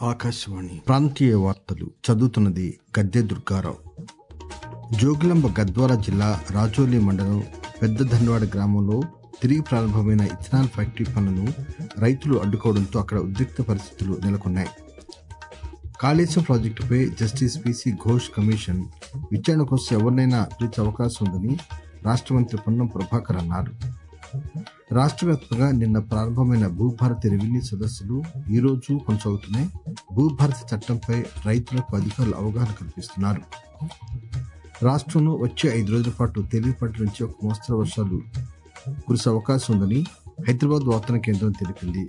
ఆకాశవాణి ప్రాంతీయ వార్తలు చదువుతున్నది గద్దె దుర్గారావు జోగులాంబ గద్వాల జిల్లా రాజోలి మండలం పెద్ద ధన్వాడ గ్రామంలో తిరిగి ప్రారంభమైన ఇథనాల్ ఫ్యాక్టరీ పనులను రైతులు అడ్డుకోవడంతో అక్కడ ఉద్రిక్త పరిస్థితులు నెలకొన్నాయి కాళేశ్వరం ప్రాజెక్టుపై జస్టిస్ పిసి ఘోష్ కమిషన్ విచారణ కోసం ఎవరినైనా పిలిచే అవకాశం ఉందని రాష్ట్ర మంత్రి పొన్నం ప్రభాకర్ అన్నారు రాష్ట్ర వ్యాప్తంగా నిన్న ప్రారంభమైన భూభారతి రెవెన్యూ సదస్సులు ఈ రోజు కొనసాగుతున్నాయి భూభారతి చట్టంపై రైతులకు అధికారులు అవగాహన కల్పిస్తున్నారు రాష్ట్రంలో వచ్చే ఐదు రోజుల పాటు తేలికపాటి నుంచి ఒక మోస్తరు వర్షాలు కురిసే అవకాశం ఉందని హైదరాబాద్ వాతావరణ కేంద్రం తెలిపింది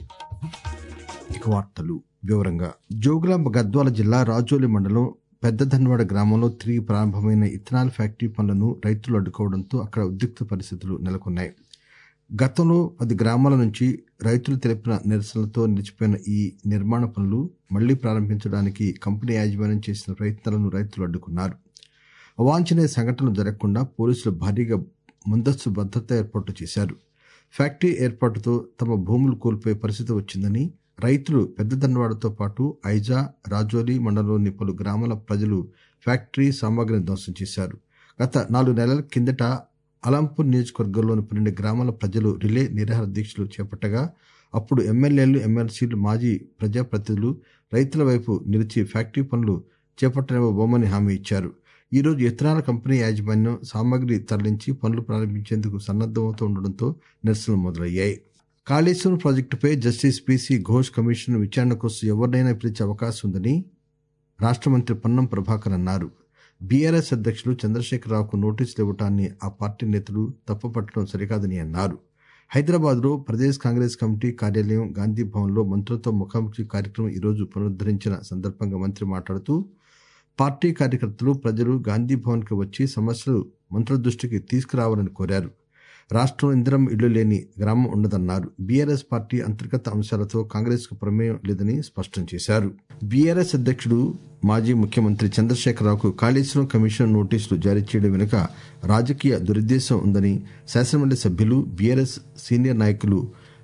ఇక వార్తలు వివరంగా జోగులాంబ గద్వాల జిల్లా రాజోలి మండలం పెద్ద ధన్వాడ గ్రామంలో తిరిగి ప్రారంభమైన ఇథనాల్ ఫ్యాక్టరీ పనులను రైతులు అడ్డుకోవడంతో అక్కడ ఉద్రిక్త పరిస్థితులు నెలకొన్నాయి గతంలో పది గ్రామాల నుంచి రైతులు తెలిపిన నిరసనలతో నిలిచిపోయిన ఈ నిర్మాణ పనులు మళ్లీ ప్రారంభించడానికి కంపెనీ యాజమాన్యం చేసిన ప్రయత్నాలను రైతులు అడ్డుకున్నారు అవాంఛనీయ సంఘటనలు జరగకుండా పోలీసులు భారీగా ముందస్తు భద్రత ఏర్పాట్లు చేశారు ఫ్యాక్టరీ ఏర్పాటుతో తమ భూములు కోల్పోయే పరిస్థితి వచ్చిందని రైతులు పెద్ద దన్నవాడతో పాటు ఐజా రాజోలి మండలంలోని పలు గ్రామాల ప్రజలు ఫ్యాక్టరీ సామాగ్రిని ధ్వంసం చేశారు గత నాలుగు నెలల కిందట అలంపూర్ నియోజకవర్గంలోని పన్నెండు గ్రామాల ప్రజలు రిలే నిరాహార దీక్షలు చేపట్టగా అప్పుడు ఎమ్మెల్యేలు ఎమ్మెల్సీలు మాజీ ప్రజాప్రతినిధులు రైతుల వైపు నిలిచి ఫ్యాక్టరీ పనులు చేపట్టనివ్వబోమని హామీ ఇచ్చారు ఈ రోజు ఇథనాల్ కంపెనీ యాజమాన్యం సామాగ్రి తరలించి పనులు ప్రారంభించేందుకు సన్నద్దమవుతూ ఉండడంతో నిరసనలు మొదలయ్యాయి కాళేశ్వరం ప్రాజెక్టుపై జస్టిస్ పిసి ఘోష్ కమిషన్ విచారణ కోసం ఎవరినైనా పిలిచే అవకాశం ఉందని రాష్ట్ర మంత్రి పొన్నం ప్రభాకర్ అన్నారు బీఆర్ఎస్ అధ్యక్షులు చంద్రశేఖరరావుకు నోటీసులు ఇవ్వటాన్ని ఆ పార్టీ నేతలు తప్పుపట్టడం సరికాదని అన్నారు హైదరాబాద్ లో ప్రదేశ్ కాంగ్రెస్ కమిటీ కార్యాలయం గాంధీ భవన్ లో మంత్రులతో ముఖాముఖి కార్యక్రమం ఈరోజు పునరుద్దరించిన సందర్భంగా మంత్రి మాట్లాడుతూ పార్టీ కార్యకర్తలు ప్రజలు గాంధీ భవన్ కి వచ్చి సమస్యలు మంత్రుల దృష్టికి తీసుకురావాలని కోరారు రాష్ట్రంలో ఇందిరం ఇళ్లు లేని గ్రామం ఉండదన్నారు బీఆర్ఎస్ పార్టీ అంతర్గత అంశాలతో కాంగ్రెస్ కు ప్రమేయం లేదని స్పష్టం చేశారు బీఆర్ఎస్ అధ్యక్షుడు మాజీ ముఖ్యమంత్రి చంద్రశేఖరరావుకు కాళేశ్వరం కమిషన్ నోటీసులు జారీ చేయడం వెనుక రాజకీయ దురుద్దేశం ఉందని శాసనమండలి సభ్యులు బీఆర్ఎస్ సీనియర్ నాయకులు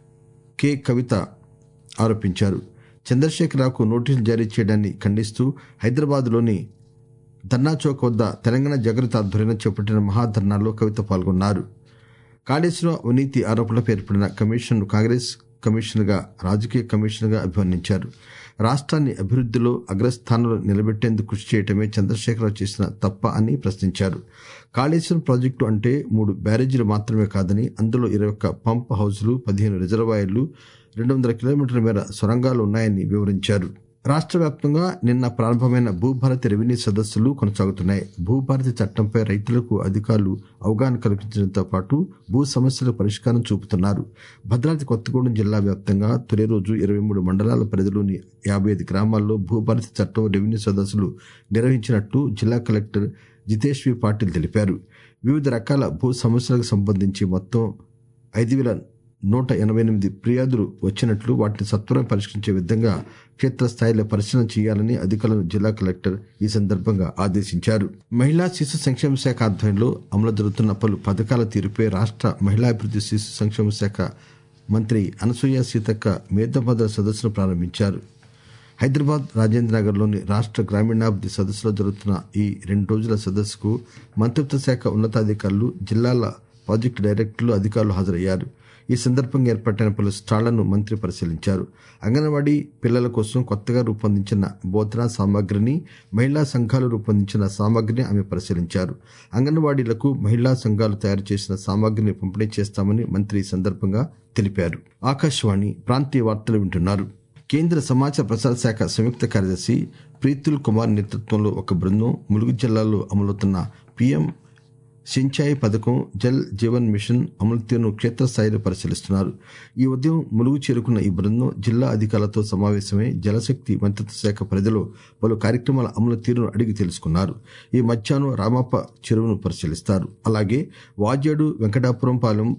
కె కవిత ఆరోపించారు చంద్రశేఖరరావుకు నోటీసులు జారీ చేయడాన్ని ఖండిస్తూ హైదరాబాద్లోని ధర్నా చౌక్ వద్ద తెలంగాణ జాగృతి ఆధ్వర్యంలో చేపట్టిన మహాధర్నాలో కవిత పాల్గొన్నారు కాళేశ్వరం అవినీతి ఆరోపణలపై ఏర్పడిన కమిషన్ కాంగ్రెస్ కమిషన్ గా రాజకీయ కమిషన్ గా అభివర్ణించారు రాష్ట్రాన్ని అభివృద్దిలో అగ్రస్థానంలో నిలబెట్టేందుకు కృషి చేయటమే చంద్రశేఖరరావు చేసిన తప్ప అని ప్రశ్నించారు కాళేశ్వరం ప్రాజెక్టు అంటే మూడు బ్యారేజీలు మాత్రమే కాదని అందులో ఇరవై ఒక్క పంప్ హౌజులు పదిహేను రిజర్వాయర్లు రెండు వందల కిలోమీటర్ల మేర సొరంగాలు ఉన్నాయని వివరించారు రాష్ట్ర వ్యాప్తంగా నిన్న ప్రారంభమైన భూభారతి రెవెన్యూ సదస్సులు కొనసాగుతున్నాయి భూభారతి చట్టంపై రైతులకు అధికారులు అవగాహన కల్పించడంతో పాటు భూ సమస్యల పరిష్కారం చూపుతున్నారు భద్రాద్రి కొత్తగూడెం జిల్లా వ్యాప్తంగా తొలి రోజు ఇరవై మూడు మండలాల పరిధిలోని యాభై ఐదు గ్రామాల్లో భూభారతి చట్టం రెవెన్యూ సదస్సులు నిర్వహించినట్టు జిల్లా కలెక్టర్ జితేష్ వి పాటిల్ తెలిపారు వివిధ రకాల భూ సమస్యలకు సంబంధించి మొత్తం ఐదు వేల నూట ఎనభై ఎనిమిది ఫిర్యాదులు వచ్చినట్లు వాటిని సత్వరం పరిష్కరించే విధంగా క్షేత్రస్థాయిలో పరిశీలన చేయాలని అధికారులను జిల్లా కలెక్టర్ ఈ సందర్భంగా ఆదేశించారు మహిళా శిశు సంక్షేమ శాఖ ఆధ్వర్యంలో అమలు జరుగుతున్న పలు పథకాల తీరుపై రాష్ట్ర మహిళాభివృద్ధి శిశు సంక్షేమ శాఖ మంత్రి అనసూయ సీతక్క మేధోపద సదస్సును ప్రారంభించారు హైదరాబాద్ రాజేంద్రనగర్లోని రాష్ట్ర గ్రామీణాభివృద్ధి సదస్సులో జరుగుతున్న ఈ రెండు రోజుల సదస్సుకు మంత్రిత్వ శాఖ ఉన్నతాధికారులు జిల్లాల ప్రాజెక్టు డైరెక్టర్లు అధికారులు హాజరయ్యారు ఈ సందర్భంగా ఏర్పాటైన పలు స్టాళ్లను మంత్రి పరిశీలించారు అంగన్వాడీ పిల్లల కోసం కొత్తగా రూపొందించిన బోధనా సామాగ్రిని మహిళా సంఘాలు రూపొందించిన సామాగ్రిని ఆమె పరిశీలించారు అంగన్వాడీలకు మహిళా సంఘాలు తయారు చేసిన సామాగ్రిని పంపిణీ చేస్తామని మంత్రి ఈ సందర్భంగా తెలిపారు ఆకాశవాణి ప్రాంతీయ వార్తలు వింటున్నారు కేంద్ర సమాచార ప్రసార శాఖ సంయుక్త కార్యదర్శి ప్రీతుల్ కుమార్ నేతృత్వంలో ఒక బృందం ములుగు జిల్లాలో అమలవుతున్న పీఎం సించాయి పథకం జల్ జీవన్ మిషన్ అమలు తీరును క్షేత్రస్థాయిలో పరిశీలిస్తున్నారు ఈ ఉదయం ములుగు చేరుకున్న ఈ బృందం జిల్లా అధికారులతో సమావేశమై జలశక్తి మంత్రిత్వ శాఖ పరిధిలో పలు కార్యక్రమాల అమలు తీరును అడిగి తెలుసుకున్నారు ఈ మధ్యాహ్నం రామప్ప చెరువును పరిశీలిస్తారు అలాగే వాజేడు వెంకటాపురం పాలెం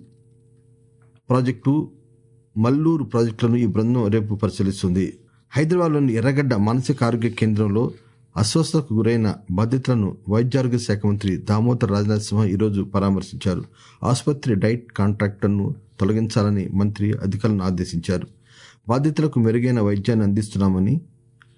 ప్రాజెక్టు మల్లూరు ప్రాజెక్టులను ఈ బృందం రేపు పరిశీలిస్తుంది హైదరాబాద్లోని ఎర్రగడ్డ మానసిక ఆరోగ్య కేంద్రంలో అస్వస్థతకు గురైన బాధితులను వైద్యారోగ్య శాఖ మంత్రి దామోదర్ రాజ్నాథ్ సింహ ఈరోజు పరామర్శించారు ఆసుపత్రి డైట్ కాంట్రాక్టర్ను తొలగించాలని మంత్రి అధికారులను ఆదేశించారు బాధితులకు మెరుగైన వైద్యాన్ని అందిస్తున్నామని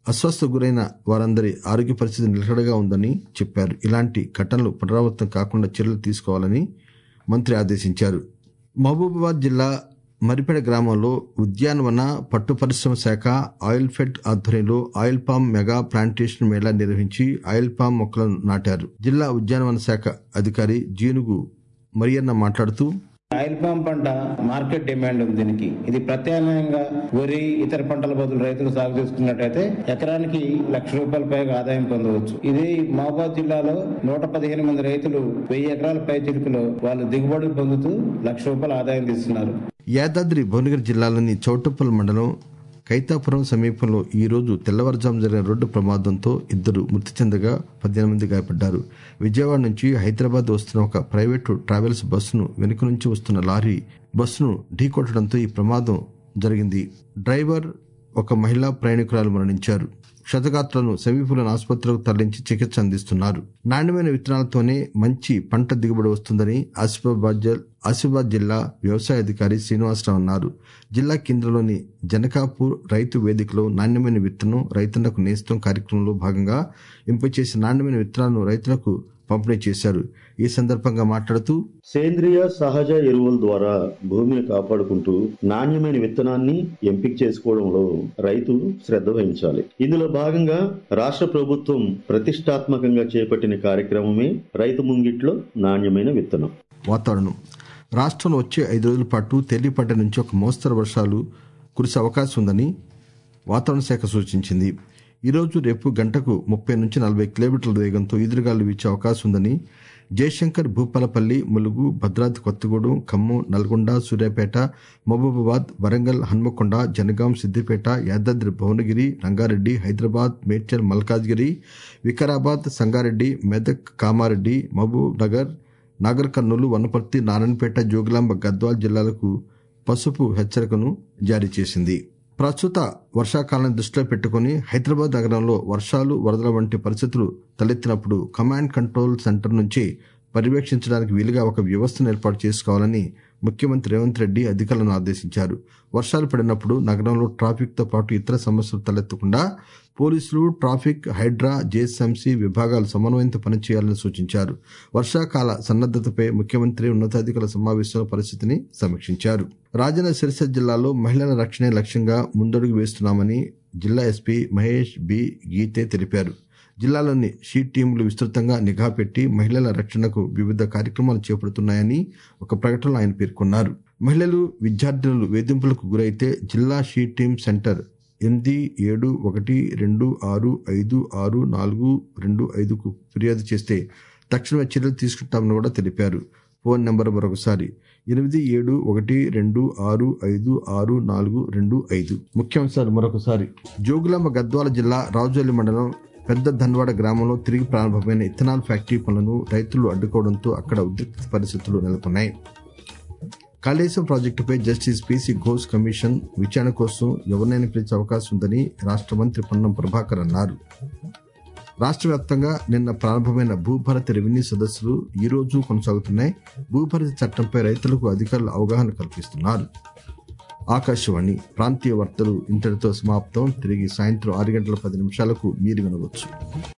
అస్వస్థ గురైన వారందరి ఆరోగ్య పరిస్థితి నిలకడగా ఉందని చెప్పారు ఇలాంటి ఘటనలు పునరావృతం కాకుండా చర్యలు తీసుకోవాలని మంత్రి ఆదేశించారు మహబూబాబాద్ జిల్లా మరిపెడ గ్రామంలో ఉద్యానవన పట్టు పరిశ్రమ శాఖ ఆయిల్ ఫెడ్ ఆధ్వర్యంలో oil palm mega plantation mela నిర్వహించి ఆయిల్ పామ్ మొక్కలను నాటారు జిల్లా ఉద్యానవన శాఖ అధికారి జీనుగు మరియన్న మాట్లాడుతూ ఆయిల్ పామ్ పంట మార్కెట్ డిమాండ్ ఉంది దీనికి ఇది ప్రత్యామ్నాయంగా వరి ఇతర పంటల బదులు రైతులు సాగు చేసుకున్నట్టయితే ఎకరానికి లక్ష రూపాయల పైగా ఆదాయం పొందవచ్చు ఇది మహబాద్ జిల్లాలో నూట పదిహేను మంది రైతులు వెయ్యి ఎకరాల పై చిలుకలో వాళ్ళు దిగుబడులు పొందుతూ లక్ష రూపాయల ఆదాయం తీస్తున్నారు యాదాద్రి భువనగిరి జిల్లాలోని చౌటప్పల్ మండలం కైతాపురం సమీపంలో ఈ రోజు తెల్లవారుజాము జరిగిన రోడ్డు ప్రమాదంతో ఇద్దరు మృతి చెందగా పదిహేను మంది గాయపడ్డారు విజయవాడ నుంచి హైదరాబాద్ వస్తున్న ఒక ప్రైవేటు ట్రావెల్స్ బస్సును వెనుక నుంచి వస్తున్న లారీ బస్సును ఢీకొట్టడంతో ఈ ప్రమాదం జరిగింది డ్రైవర్ ఒక మహిళా ప్రయాణికురాలు మరణించారు క్షతగాత్రులను సమీపంలోని ఆసుపత్రులకు తరలించి చికిత్స అందిస్తున్నారు నాణ్యమైన విత్తనాలతోనే మంచి పంట దిగుబడి వస్తుందని ఆసిఫాబాద్ జల్- ఆసిఫాబాద్ జిల్లా వ్యవసాయ అధికారి శ్రీనివాసరావు అన్నారు జిల్లా కేంద్రంలోని జనకాపూర్ రైతు వేదికలో నాణ్యమైన విత్తనం రైతులకు నేస్తం కార్యక్రమంలో భాగంగా ఎంపిక చేసిన నాణ్యమైన విత్తనాలను రైతులకు పంపిణీ చేశారు ఈ సందర్భంగా మాట్లాడుతూ సేంద్రియ సహజ ఎరువుల ద్వారా భూమిని కాపాడుకుంటూ నాణ్యమైన విత్తనాన్ని ఎంపిక చేసుకోవడంలో రైతు శ్రద్ధ వహించాలి ఇందులో భాగంగా రాష్ట్ర ప్రభుత్వం ప్రతిష్టాత్మకంగా చేపట్టిన కార్యక్రమమే రైతు ముంగిట్లో నాణ్యమైన విత్తనం వాతావరణం రాష్ట్రంలో వచ్చే ఐదు రోజుల పాటు తేలిపాటి నుంచి ఒక మోస్తరు వర్షాలు కురిసే అవకాశం ఉందని వాతావరణ శాఖ సూచించింది ఈరోజు రేపు గంటకు ముప్పై నుంచి నలభై కిలోమీటర్ల వేగంతో ఈదురుగాలు వీచే అవకాశం ఉందని జయశంకర్ భూపాలపల్లి ములుగు భద్రాద్రి కొత్తగూడెం ఖమ్మం నల్గొండ సూర్యాపేట మహబూబాబాద్ వరంగల్ హన్మకొండ జనగాం సిద్దిపేట యాదాద్రి భువనగిరి రంగారెడ్డి హైదరాబాద్ మేడ్చల్ మల్కాజ్గిరి వికారాబాద్ సంగారెడ్డి మెదక్ కామారెడ్డి మహబూబ్ నగర్ నాగర్ కర్నూలు వనపర్తి నారాయణపేట జోగులాంబ గద్వాల్ జిల్లాలకు పసుపు హెచ్చరికను జారీ చేసింది ప్రస్తుత వర్షాకాలాన్ని దృష్టిలో పెట్టుకుని హైదరాబాద్ నగరంలో వర్షాలు వరదల వంటి పరిస్థితులు తలెత్తినప్పుడు కమాండ్ కంట్రోల్ సెంటర్ నుంచి పర్యవేక్షించడానికి వీలుగా ఒక వ్యవస్థను ఏర్పాటు చేసుకోవాలని ముఖ్యమంత్రి రేవంత్ రెడ్డి అధికారులను ఆదేశించారు వర్షాలు పడినప్పుడు నగరంలో ట్రాఫిక్ తో పాటు ఇతర సమస్యలు తలెత్తకుండా పోలీసులు ట్రాఫిక్ హైడ్రా జేఎస్ఎంసీ విభాగాలు సమన్వయంతో పనిచేయాలని సూచించారు వర్షాకాల సన్నద్దతపై ముఖ్యమంత్రి ఉన్నతాధికారుల సమావేశంలో పరిస్థితిని సమీక్షించారు రాజన్న సిరిసిల్ల జిల్లాలో మహిళల రక్షణే లక్ష్యంగా ముందడుగు వేస్తున్నామని జిల్లా ఎస్పీ మహేష్ బి గీతే తెలిపారు జిల్లాలోని షీట్ టీంలు విస్తృతంగా నిఘా పెట్టి మహిళల రక్షణకు వివిధ కార్యక్రమాలు చేపడుతున్నాయని ఒక ప్రకటనలో ఆయన పేర్కొన్నారు మహిళలు విద్యార్థినులు వేధింపులకు గురైతే జిల్లా షీట్ టీం సెంటర్ ఎనిమిది ఏడు ఒకటి రెండు ఆరు ఐదు ఆరు నాలుగు రెండు ఐదుకు ఫిర్యాదు చేస్తే తక్షణమే చర్యలు తీసుకుంటామని కూడా తెలిపారు ఫోన్ నంబర్ మరొకసారి ఎనిమిది ఏడు ఒకటి రెండు ఆరు ఐదు ఆరు నాలుగు రెండు ఐదు ముఖ్యాంశాలు మరొకసారి జోగులాంబ గద్వాల జిల్లా రాజోలి మండలం పెద్ద ధన్వాడ గ్రామంలో తిరిగి ప్రారంభమైన ఇథనాల్ ఫ్యాక్టరీ పనులను రైతులు అడ్డుకోవడంతో అక్కడ ఉద్రిక్త పరిస్థితులు నెలకొన్నాయి కాళేశ్వరం ప్రాజెక్టుపై జస్టిస్ పీసీ ఘోష్ కమిషన్ విచారణ కోసం ఎవరినైనా పిలిచే అవకాశం ఉందని రాష్ట్ర మంత్రి పొన్నం ప్రభాకర్ అన్నారు రాష్ట్ర వ్యాప్తంగా నిన్న ప్రారంభమైన భూభారతి రెవెన్యూ సదస్సులు ఈ రోజు కొనసాగుతున్నాయి భూభారతి చట్టంపై రైతులకు అధికారులు అవగాహన కల్పిస్తున్నారు ఆకాశవాణి ప్రాంతీయ వార్తలు ఇంతటితో సమాప్తం తిరిగి సాయంత్రం ఆరు గంటల పది నిమిషాలకు మీరు వినవచ్చు